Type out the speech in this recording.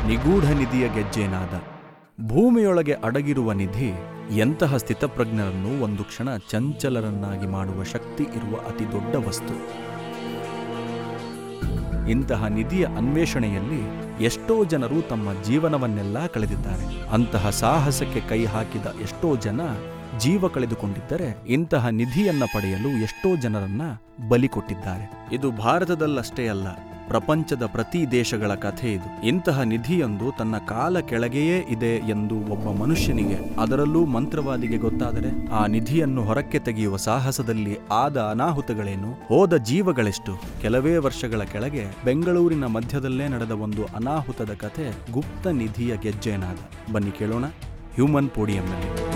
ನಿಗೂಢ ನಿಧಿಯ ಗೆಜ್ಜೆನಾದ ಭೂಮಿಯೊಳಗೆ ಅಡಗಿರುವ ನಿಧಿ ಎಂತಹ ಸ್ಥಿತಪ್ರಜ್ಞರನ್ನು ಒಂದು ಕ್ಷಣ ಚಂಚಲರನ್ನಾಗಿ ಮಾಡುವ ಶಕ್ತಿ ಇರುವ ಅತಿ ದೊಡ್ಡ ವಸ್ತು ಇಂತಹ ನಿಧಿಯ ಅನ್ವೇಷಣೆಯಲ್ಲಿ ಎಷ್ಟೋ ಜನರು ತಮ್ಮ ಜೀವನವನ್ನೆಲ್ಲ ಕಳೆದಿದ್ದಾರೆ ಅಂತಹ ಸಾಹಸಕ್ಕೆ ಕೈ ಹಾಕಿದ ಎಷ್ಟೋ ಜನ ಜೀವ ಕಳೆದುಕೊಂಡಿದ್ದರೆ ಇಂತಹ ನಿಧಿಯನ್ನ ಪಡೆಯಲು ಎಷ್ಟೋ ಜನರನ್ನ ಬಲಿ ಕೊಟ್ಟಿದ್ದಾರೆ ಇದು ಭಾರತದಲ್ಲಷ್ಟೇ ಅಲ್ಲ ಪ್ರಪಂಚದ ಪ್ರತಿ ದೇಶಗಳ ಕಥೆ ಇದು ಇಂತಹ ನಿಧಿಯೊಂದು ತನ್ನ ಕಾಲ ಕೆಳಗೆಯೇ ಇದೆ ಎಂದು ಒಬ್ಬ ಮನುಷ್ಯನಿಗೆ ಅದರಲ್ಲೂ ಮಂತ್ರವಾದಿಗೆ ಗೊತ್ತಾದರೆ ಆ ನಿಧಿಯನ್ನು ಹೊರಕ್ಕೆ ತೆಗೆಯುವ ಸಾಹಸದಲ್ಲಿ ಆದ ಅನಾಹುತಗಳೇನು ಹೋದ ಜೀವಗಳೆಷ್ಟು ಕೆಲವೇ ವರ್ಷಗಳ ಕೆಳಗೆ ಬೆಂಗಳೂರಿನ ಮಧ್ಯದಲ್ಲೇ ನಡೆದ ಒಂದು ಅನಾಹುತದ ಕಥೆ ಗುಪ್ತ ನಿಧಿಯ ಗೆಜ್ಜೆನಾದ ಬನ್ನಿ ಕೇಳೋಣ ಹ್ಯೂಮನ್ ಪೋಡಿಯಂನಲ್ಲಿ